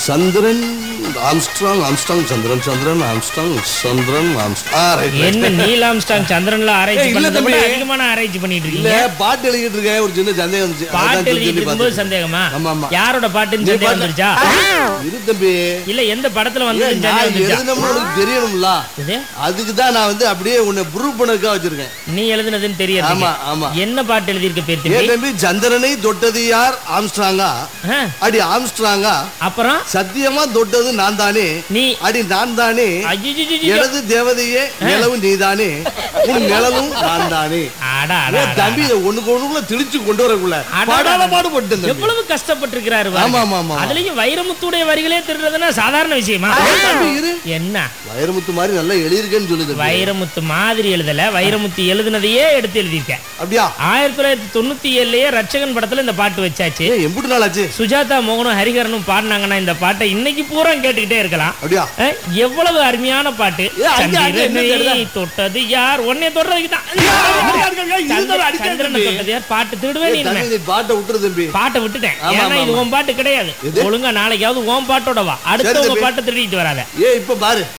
சந்திரன் Armstrong Armstrong Chandran Chandran Armstrong Chandran Armstrong ஆ, right, right. என்ன நீலாம்ஸ்டாங் சந்திரன்ல ஆராய்ச்சி ஏய், இல்ல பண்ணதை விட தம்பி. அதிகமான ஆராய்ச்சி பண்ணிட்டு இல்ல இருக்கீங்க பாட்டு எழுதிட்டு இருக்கேன் ஒரு சின்ன சந்தேகம் வந்துச்சு அதான் பாட்டு சொல்லி எழுதிட்டு இருக்கும்போது பார்த்தேன். சந்தேகமா ஆமா, ஆமா. யாரோட பாட்டுன்னு நீ சந்தேகம் பாட்டு- வந்துருச்சா இரு தம்பி இல்ல எந்த படத்துல வந்து ஏன் சந்தேகம் நான் வந்துருச்சா எழுதினோம்னு உனக்கு தெரியணும்ல இது அதுக்கு தான் நான் வந்து அப்படியே உன்னை ப்ரூவ் பண்ணதுக்காக வச்சிருக்கேன் நீ எழுதுனதுன்னு தெரியாது ஆமா ஆமா என்ன பாட்டு எழுதியிருக்க பேர் ஏன் தம்பி தம்பி சந்திரனை தொட்டது யார் ஆம்ஸ்ட்ராங்கா ஆ, அடி ஆம்ஸ்ட்ராங்கா அப்புறம் சத்தியமா தொட்டது நான் தானே நீ அடி நான் தானே ஐயையையையோ. எனது தேவதையே நிலவு நீதானே உன் நிழலும் நான் தானே அடா, அடா, ஏன் அடா. தம்பி இதை ஒண்ணுக்கு ஒண்ணுக்குள்ள திணிச்சு கொண்டு வரக்குள்ள அடா, பாடாத அடா. பாடுபட்டு தம்பி எவ்வளவு கஷ்டப்பட்டிருக்கிறாரு ஆமா, பாருங்க. ஆமா, ஆமா. அதுலயும் வைரமுத்துடைய வரிகளே திருடுறதுன்னா சாதாரண விஷயமா ஏன் தம்பி இரு என்ன வைரமுத்து மாதிரி நல்லா எழுதியிருக்கேன்னு சொல்லுது வைரமுத்து மாதிரி எழுதல வைரமுத்து எழுதுனதையே எடுத்து எழுதியிருக்கேன் அப்படியா ஆயிரத்தி தொள்ளாயிரத்தி தொண்ணூத்தி ஏழுலயே ரட்சகன் படத்துல இந்த பாட்டு வச்சாச்சு ஏன் எம்புட்டு நாள் ஆச்சு சுஜாதா மோகனும் ஹரிஹரனும் பாடினாங்கன்னா இந்த பாட்டை இன்னைக்கு பூரா கேட்டுக்கிட்டே இருக்கலாம் அப்படியா அஹ், எவ்வளவு அருமையான பாட்டு ஏ, அங்க, அங்க என்ன சந்திரனை தேடுதா? தொட்டது யார் உன்னை தொடுறதுக்கு தான் இருந்தாலும் அடிக்காத சந்திரனை தம்பி. தொட்டது யார் பாட்டு திருடுவேன் ஏய், இனிமே தம்பி, நீ பாட்டை விட்டுரு தம்பி பாட்டை விட்டுட்டேன் ஆமா, ஏன்னா ஆமா, இது ஆமா. உன் பாட்டு கிடையாது எது? ஒழுங்கா நாளைக்காவது உன் பாட்டோட வா அடுத்தவங்க தம்பி. பாட்டை திருடிட்டு வராத ஏ இப்ப பாரு